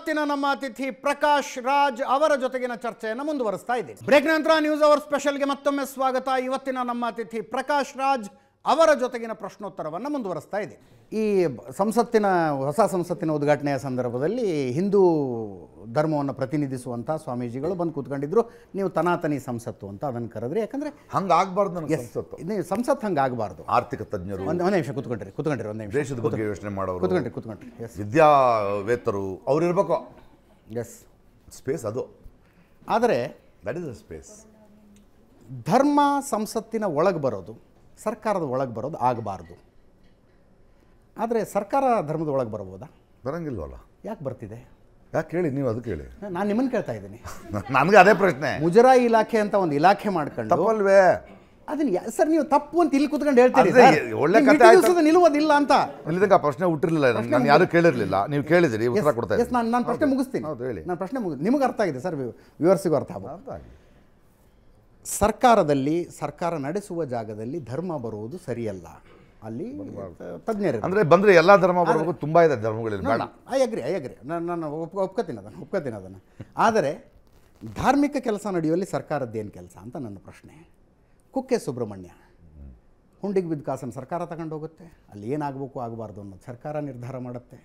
ಇವತ್ತಿನ ನಮ್ಮ ಅತಿಥಿ ಪ್ರಕಾಶ್ ರಾಜ್ ಅವರ ಜೊತೆಗಿನ ಚರ್ಚೆಯನ್ನು ಮುಂದುವರಿಸ್ತಾ ಇದ್ದೀನಿ ಬ್ರೇಕ್ ನಂತರ ನ್ಯೂಸ್ ಅವರ್ ಸ್ಪೆಷಲ್ಗೆ ಮತ್ತೊಮ್ಮೆ ಸ್ವಾಗತ ಇವತ್ತಿನ ನಮ್ಮ ಅತಿಥಿ ಪ್ರಕಾಶ್ ರಾಜ್ ಅವರ ಜೊತೆಗಿನ ಪ್ರಶ್ನೋತ್ತರವನ್ನು ಮುಂದುವರಿಸ್ತಾ ಇದ್ದೀನಿ ಈ ಬ- ಸಂಸತ್ತಿನ ಹೊಸ ಸಂಸತ್ತಿನ ಉದ್ಘಾಟನೆಯ ಸಂದರ್ಭದಲ್ಲಿ ಹಿಂದೂ ಧರ್ಮವನ್ನು ಪ್ರತಿನಿಧಿಸುವಂಥ ಸ್ವಾಮೀಜಿಗಳು ಬಂದು ಕೂತ್ಕೊಂಡಿದ್ರು ನೀವು ತನಾತನಿ ಸಂಸತ್ತು ಅಂತ ಅದನ್ನು ಕರೆದ್ರಿ ಯಾಕಂದರೆ ಹಂಗಾಗ್ಬಾರ್ದು ನನಗೆ ಸಂಸತ್ತು ನೀವು ಸಂಸತ್ ಹಂಗೆ ಆಗಬಾರ್ದು ಆರ್ಥಿಕ ತಜ್ಞರು ಒಂದು ಒಂದು ನಿಮಿಷ ಕೂತ್ಕೊಂಡ್ರಿ ಕೂತ್ಕೊಂಡ್ರಿ ಒಂದು ನಿಮಿಷ ದೇಶದ ಬಗ್ಗೆ ಯೋಚನೆ ಮಾಡೋರು ಕೂತ್ಕೊಂಡ್ರಿ ಕೂತ್ಕೊಂಡ್ರಿ ಎಸ್ ವಿದ್ಯಾವೇತ್ತರು ಅವ್ರು ಇರ್ಬೇಕು ಎಸ್ ಸ್ಪೇಸ್ ಅದು ಆದರೆ ದಟ್ ಇಸ್ ಅ ಸ್ಪೇಸ್ ಧರ್ಮ ಸಂಸತ್ತಿನ ಒಳಗೆ ಬರೋದು ಸರ್ಕಾರದ ಒಳಗೆ ಬರೋದು ಆಗಬಾರ್ದು ಆದರೆ ಸರ್ಕಾರ ಧರ್ಮದ ಒಳಗೆ ಬರ್ಬೋದಾ ಬರಂಗಿಲ್ವಲ್ಲ ಯಾಕೆ ಬರ್ತಿದೆ ಯಾಕೆ ಕೇಳಿ ನೀವು ಅದು ಕೇಳಿ ನಾನು ನಿಮ್ಮನ್ನು ಕೇಳ್ತಾ ಇದ್ದೀನಿ ನನಗೆ ಅದೇ ಪ್ರಶ್ನೆ ಮುಜರಾಯಿ ಇಲಾಖೆ ಅಂತ ಒಂದು ಇಲಾಖೆ ಮಾಡ್ಕೊಂಡು ತಪ್ಪಲ್ವೇ ಅದನ್ನ ಯಾ- ಸರ್ ನೀವು ತಪ್ಪು ಅಂತ ಇಲ್ಲಿ ಕೂತ್ಕೊಂಡು ಹೇಳ್ತೀರಿ ಅದೇ, ಸರ್. ಒಳ್ಳೆ ನೀವು ಕಥೆ ಮಿತಿ ಆಯ್ತು. ದಿವಸದ ನಿಲ್ಲುವುದಿಲ್ಲ ಅಂತ ಇಲ್ಲಿ ತನಕ ಆ ಪ್ರಶ್ನೆ ಹುಟ್ಟಿರ್ಲಿಲ್ಲ ನಾನು ಯಾರು ಕೇಳಿರ್ಲಿಲ್ಲ ನೀವು ಕೇಳಿದಿರಿ ಉತ್ತರ ಕೊಡ್ತಾ ಎಸ್ ನಾನು ನಾನು ಪ್ರಶ್ನೆ ಮುಗಿಸ್ತೀನಿ ಹೌದು ಹೇಳಿ ನಾನು ಪ್ರಶ್ನೆ ಮುಗಿಸ್ ನಿಮಗೆ ಅರ್ಥ ಆಗಿದೆ ಸರ್ ವ್ಯೂವರ್ಸಿಗೂ ಅರ್ಥ ಆಗ್ಬೋದು ಅಂತ ಆಗಿ. ಸರ್ಕಾರದಲ್ಲಿ ಸರ್ಕಾರ ನಡೆಸುವ ಜಾಗದಲ್ಲಿ ಧರ್ಮ ಬರುವುದು ಸರಿಯಲ್ಲ ಅಲ್ಲಿ ತಜ್ಞರು ಅಂದ್ರೆ ಬಂದ್ರೆ ಎಲ್ಲಾ ಧರ್ಮ ಬರಬೇಕು ತುಂಬಾ ಇದೆ ಧರ್ಮಗಳಲ್ಲಿ ಬೇಡ ಐ ಅಗ್ರಿ ಐ ಅಗ್ರಿ ನಾನು ನಾನು ಒಪ್ ಒಪ್ಕೋತೀನಿ ಅದನ್ನು ಒಪ್ಕೋತೀನಿ ಅದನ್ನು ಆದರೆ ಧಾರ್ಮಿಕ ಕೆಲಸ ನಡೆಯುವಲ್ಲಿ ಸರ್ಕಾರದ್ದೇನು ಕೆಲಸ ಅಂತ ನನ್ನ ಪ್ರಶ್ನೆ ಕುಕ್ಕೆ ಸುಬ್ರಹ್ಮಣ್ಯ ಹುಂಡಿಗೆ ಬಿದ್ದ ಕಾಸನ್ನು ಸರ್ಕಾರ ತಗೊಂಡು ಹೋಗುತ್ತೆ ಅಲ್ಲಿ ಏನಾಗಬೇಕು ಆಗಬಾರ್ದು ಅನ್ನೋದು ಸರ್ಕಾರ ನಿರ್ಧಾರ ಮಾಡುತ್ತೆ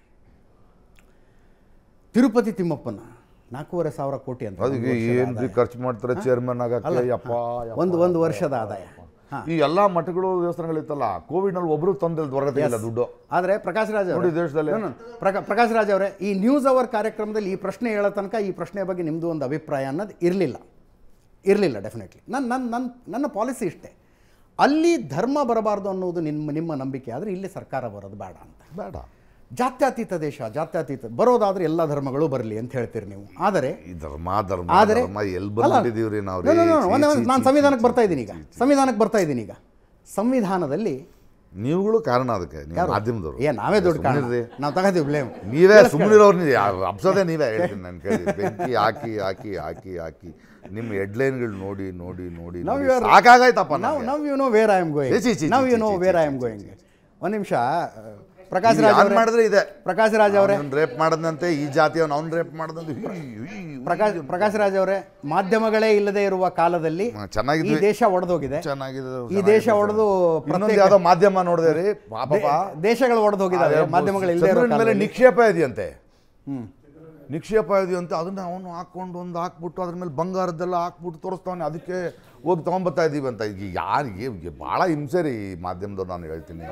ತಿರುಪತಿ ತಿಮ್ಮಪ್ಪನ ನಾಲ್ಕೂವರೆ ಸಾವಿರ ಕೋಟಿ ಅಂತ ಅದಕ್ಕೆ ಏನ್ ಖರ್ಚು ಮಾಡ್ತಾರೆ ಚೇರ್ಮನ್ ಆಗಕ್ಕೆ ಯಪ್ಪ ಯಪ್ಪ. ಒಂದು ಒಂದು ವರ್ಷದ ಆದಾಯ ಹಾಂ ಈ ಎಲ್ಲಾ ಮಠಗಳು ದೇವಸ್ಥಾನಗಳಿತ್ತಲ್ಲ ಕೋವಿಡ್ ನಲ್ಲಿ ಒಬ್ರು ತಂದಿಲ್ಲ ಹೊರಗಡೆ ಇಲ್ಲ ದುಡ್ಡು ಆದರೆ ಪ್ರಕಾಶ್ ರಾಜ್ ಅವರೇ- ನೋಡಿ ದೇಶದಲ್ಲಿ. No, no, ಪ್ರಕಾ ಪ್ರಕಾಶ್ ರಾಜ್ ಅವರೇ ಈ ನ್ಯೂಸ್ ಅವರ್ ಕಾರ್ಯಕ್ರಮದಲ್ಲಿ ಈ ಪ್ರಶ್ನೆ ಹೇಳೋ ತನಕ ಈ ಪ್ರಶ್ನೆ ಬಗ್ಗೆ ನಿಮ್ಮದು ಒಂದು ಅಭಿಪ್ರಾಯ ಅನ್ನೋದು ಇರಲಿಲ್ಲ ಇರಲಿಲ್ಲ ಡೆಫಿನೆಟ್ಲಿ ನನ್ನ ನನ್ನ ನನ್ನ ನನ್ನ ಪಾಲಿಸಿ ಇಷ್ಟೇ ಅಲ್ಲಿ ಧರ್ಮ ಬರಬಾರ್ದು ಅನ್ನೋದು ನಿಮ್ಮ ನಿಮ್ಮ ನಂಬಿಕೆ ಆದರೆ ಇಲ್ಲಿ ಸರ್ಕಾರ ಬರೋದು ಬೇಡ ಅಂತ ಬೇಡ ಜಾತ್ಯತೀತ ದೇಶ ಜಾತ್ಯತೀತ ಬರೋದಾದ್ರೆ ಎಲ್ಲ ಧರ್ಮಗಳು ಬರಲಿ ಅಂತ ಹೇಳ್ತೀರಿ ನೀವು ಆದರೆ ಈ ಧರ್ಮ ಧರ್ಮ ಆದರೆ ಧರ್ಮ ಎಲ್ಲಿ ಬಂದ್ಬಿಟ್ಟಿದೀವ್ರಿ ನಾವು No, no, no, no, ಒಂದೇ ಒಂದು- ನಾನು ಸಂವಿಧಾನಕ್ಕೆ ಬರ್ತಾ ಇದ್ದೀನಿ ಈಗ ಸಂವಿಧಾನಕ್ಕೆ ಬರ್ತಾ ಇದ್ದೀನಿ ಈಗ ಸಂವಿಧಾನದಲ್ಲಿ ನೀವುಗಳು ಕಾರಣ ಅದಕ್ಕೆ ನೀವು ಮಾಧ್ಯಮದವರು ಏ ನಾವೇ ದೊಡ್ಡ ಕಾರಣ ಸುಮ್ನಿರ್ರಿ. ನಾವು ತಗೋತೀವಿ ಬ್ಲೇಮ್ ನೀವೇ ಸುಮ್ಮನಿರೋರು ನೀವು ಅಪ್ಸೋದೇ ನೀವೇ ಹೇಳ್ತೀನಿ ನಾನು ಕೇಳಿ ಬೆಂಕಿ ಹಾಕಿ ಹಾಕಿ ಹಾಕಿ ಹಾಕಿ ನಿಮ್ಮ ಹೆಡ್ಲೈನ್ಗಳು ನೋಡಿ ನೋಡಿ ನೋಡಿ Now ನೋಡಿ you are- ಸಾಕಾಗಾಯ್ತಪ್ಪ ನಾವು ನನಗೆ. ನಾವು you know where I am going ಛೀ, ಛೀ, ಛೀ, ನಾವು ಛೀ, ಯು ನೋ ಛೀ, ವೇರ್ ಐ ಛೀ, ಆಮ್ ಛೀ, ಗೋಯಿಂಗ್ ಒಂದು ನಿಮಿಷ ಪ್ರಕಾಶ್ ನೀವು ರಾಜ್ ಯಾರ್ ಅವರೇ ಮಾಡಿದ್ರೆ ಇದೆ ಪ್ರಕಾಶ್ ರಾಜ್ ಅವರೇ ರೇಪ್ ಮಾಡದಂತೆ ಈ ಜಾತಿಯವನು ಅವ್ನು ರೇಪ್ ಮಾಡದಂತೆ ಪ್ರಕಾಶ್ ಪ್ರಕಾಶ್ ರಾಜ್ ಅವರೇ ಮಾಧ್ಯಮಗಳೇ ಇಲ್ಲದೆ ಇರುವ ಕಾಲದಲ್ಲಿ ಹಾ, ಈ ಚೆನ್ನಾಗಿದ್ವಿ. ದೇಶ ಒಡೆದೋಗಿದೆ ಚೆನ್ನಾಗಿದೆ ಈ ದೇಶ ಒಡೆದು ಇನ್ನೊಂದು ಯಾವ್ದೋ ಮಾಧ್ಯಮ ನೋಡಿದೆ ರೀ ಪಾಪ ದೇಶಗಳು ಒಡೆದು ಹೋಗಿದ್ದಾವೆ ಮಾಧ್ಯಮಗಳು ಇಲ್ಲದೆ ಇರೋ ಚಂದ್ರನ ಮೇಲೆ ಕಾಲದಲ್ಲಿ. ನಿಕ್ಷೇಪ ಇದೆಯಂತೆ ಹ್ಮ್. ನಿಕ್ಷೇಪ ಇದೆಯಂತೆ ಅದನ್ನ ಅವನು ಹಾಕೊಂಡು ಒಂದು ಹಾಕ್ಬಿಟ್ಟು ಅದ್ರ ಮೇಲೆ ಬಂಗಾರದ್ದೆಲ್ಲ ಹಾಕ್ಬಿಟ್ಟು ತೋರಿಸ್ತಾವನೆ ಅದಕ್ಕೆ ಹೋಗಿ ತೊಗೊಂಬತ್ತಾ ಇದೀವಿ ಅಂತ ಈಗ ಯಾರಿಗೆ ಭಾಳ ಹಿಂಸೆ ರೀ ಈ ಮಾಧ್ಯಮದವ್ರು ನಾನು ಹೇಳ್ತೀನಿ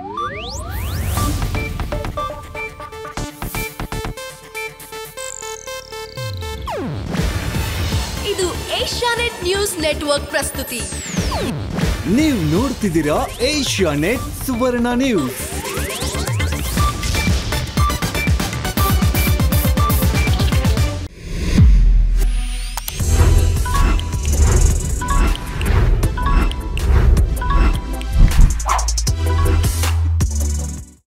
ಇದು ಏಷ್ಯಾನೆಟ್ ನ್ಯೂಸ್ ನೆಟ್ವರ್ಕ್ ಪ್ರಸ್ತುತಿ ನೀವು ನೋಡ್ತಿದ್ದೀರಾ ಏಷ್ಯಾ ನೆಟ್ ಸುವರ್ಣ ನ್ಯೂಸ್